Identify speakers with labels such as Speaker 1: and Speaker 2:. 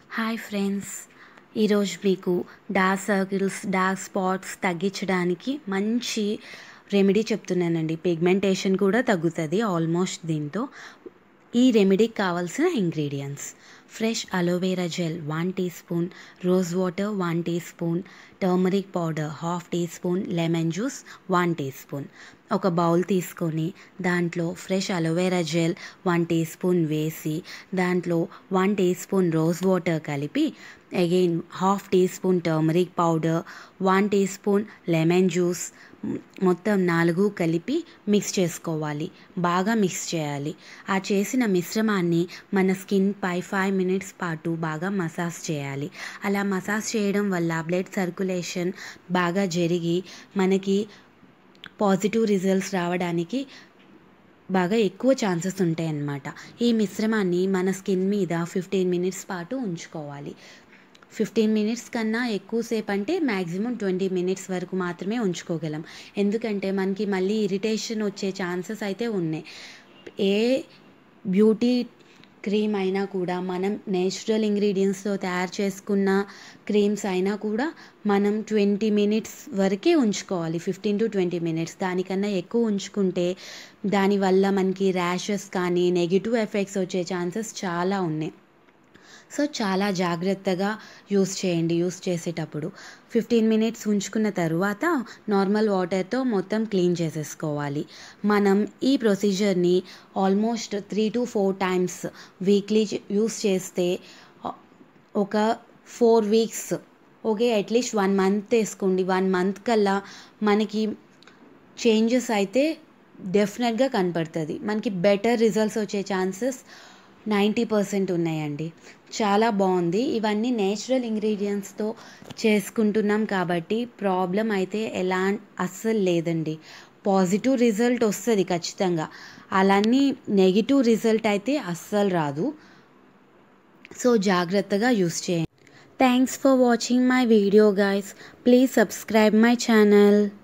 Speaker 1: hi friends ఈరోజు మీకు dark circles dark spots తగ్గించడానికి మంచి రెమెడీ చెప్తున్నానండి పిగ్మెంటేషన్ కూడా తగ్గుతుంది ఆల్మోస్ట్ దీంతో ఈ రెమెడీకి కావాల్సిన ingredients fresh aloe vera gel one teaspoon rose water one teaspoon turmeric powder half teaspoon lemon juice one teaspoon ఒక బౌల్ తీసుకొని దాంట్లో fresh aloe vera gel one teaspoon వేసి దాంట్లో one teaspoon rose water కలిపి again half teaspoon turmeric powder one teaspoon lemon juice మొత్తం నాలుగు కలిపి mix చేసుకోవాలి బాగా మిక్స్ చేయాలి ఆ చేసిన మిశ్రమాన్ని మన స్కిన్ పై ఫైవ్ మినిట్స్ పాటు బాగా మసాజ్ చేయాలి అలా మసాజ్ చేయడం వల్ల బ్లడ్ సర్క్యులేషన్ బాగా జరిగి మనకి పాజిటివ్ రిజల్ట్స్ రావడానికి బాగా ఎక్కువ ఛాన్సెస్ ఉంటాయి అన్నమాట ఈ మిశ్రమాన్ని మన స్కిన్ మీద ఫిఫ్టీన్ మినిట్స్ పాటు ఉంచుకోవాలి ఫిఫ్టీన్ మినిట్స్ కన్నా ఎక్కువసేపు అంటే మ్యాక్సిమం ట్వంటీ మినిట్స్ వరకు మాత్రమే ఉంచుకోగలం ఎందుకంటే మనకి మళ్ళీ ఇరిటేషన్ వచ్చే ఛాన్సెస్ అయితే ఉన్నాయి ఏ బ్యూటీ క్రీమ్ అయినా కూడా మనం నేచురల్ ఇంగ్రీడియంట్స్తో తయారు చేసుకున్న క్రీమ్స్ అయినా కూడా మనం ట్వంటీ మినిట్స్ వరకే ఉంచుకోవాలి ఫిఫ్టీన్ టు ట్వంటీ మినిట్స్ దానికన్నా ఎక్కువ ఉంచుకుంటే దానివల్ల మనకి ర్యాషెస్ కానీ నెగిటివ్ ఎఫెక్ట్స్ వచ్చే ఛాన్సెస్ చాలా ఉన్నాయి సో చాలా జాగ్రత్తగా యూస్ చేయండి యూస్ చేసేటప్పుడు ఫిఫ్టీన్ మినిట్స్ ఉంచుకున్న తర్వాత నార్మల్ వాటర్తో మొత్తం క్లీన్ చేసేసుకోవాలి మనం ఈ ప్రొసీజర్ని almost three to four times weekly use చేస్తే ఒక four weeks okay at least one month వేసుకోండి వన్ మంత్ కల్లా మనకి చేంజెస్ అయితే డెఫినెట్గా కనపడుతుంది మనకి బెటర్ రిజల్ట్స్ వచ్చే ఛాన్సెస్ నైంటీ పర్సెంట్ ఉన్నాయండి చాలా బాగుంది ఇవన్నీ నేచురల్ ఇంగ్రీడియంట్స్తో చేసుకుంటున్నాం కాబట్టి ప్రాబ్లం అయితే ఎలా అస్సలు లేదండి పాజిటివ్ రిజల్ట్ వస్తుంది ఖచ్చితంగా అలానే నెగిటివ్ రిజల్ట్ అయితే అస్సలు రాదు సో జాగ్రత్తగా యూస్ చేయండి thanks for watching my video guys please subscribe my channel